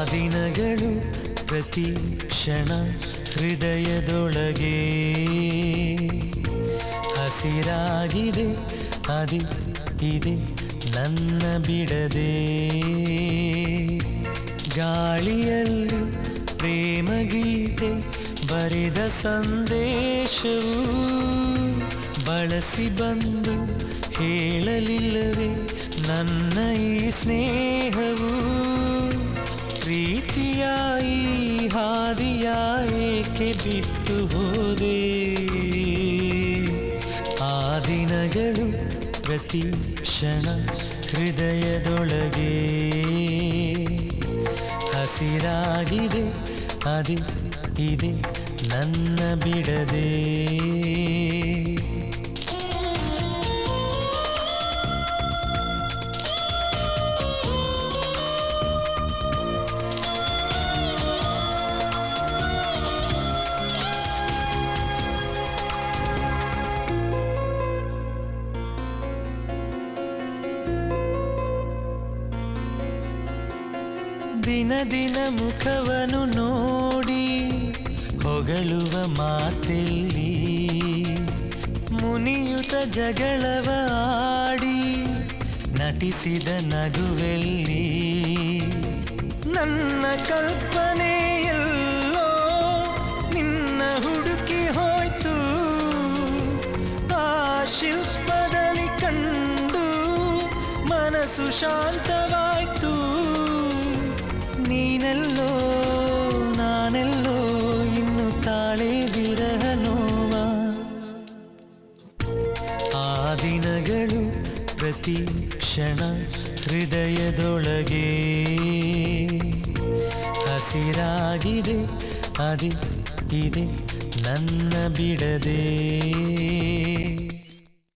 ದಿನಗಳು ಪ್ರತಿ ಕ್ಷಣ ಹೃದಯದೊಳಗೆ ಹಸಿರಾಗಿದೆ ಅದಿ ಇದೆ ನನ್ನ ಬಿಡದೆ ಗಾಳಿಯಲ್ಲಿ ಪ್ರೇಮ ಗೀತೆ ಬರೆದ ಸಂದೇಶವು ಬಳಸಿ ಬಂದು ಹೇಳಲಿಲ್ಲವೇ ನನ್ನ ಈ ಸ್ನೇಹವು ಪ್ರೀತಿಯ ಈ ಹಾದಿಯ ಏಕೆ ಬಿಟ್ಟು ಹೋದೆ ಆ ದಿನಗಳು ಪ್ರತಿ ಕ್ಷಣ ಹೃದಯದೊಳಗೆ ಹಸಿರಾಗಿದೆ ಅದೇ ಇದೆ ನನ್ನ ಬಿಡದೆ ದಿನ ದಿನ ಮುಖವನ್ನು ನೋಡಿ ಹೊಗಳುವ ಮಾತೆಲ್ಲಿ ಮುನಿಯುತ ಜಗಳವ ಆಡಿ ನಟಿಸಿದ ನಗುವೆಲ್ಲಿ ನನ್ನ ಕಲ್ಪನೆಯಲ್ಲೋ ನಿನ್ನ ಹುಡುಕಿ ಹೋಯ್ತು ಆ ಶಿಲ್ಪದಲ್ಲಿ ಕಂಡು ಮನಸ್ಸು ಶಾಂತವಾಯ್ತು ನೀನೆಲ್ಲೋ ನಾನೆಲ್ಲೋ ಇನ್ನು ತಾಳೆ ವಿರಹ ನೋವ ಆ ದಿನಗಳು ಪ್ರತಿ ಕ್ಷಣ ಹೃದಯದೊಳಗೆ ಹಸಿರಾಗಿದೆ ಅದೇ ಇದೆ ನನ್ನ ಬಿಡದೆ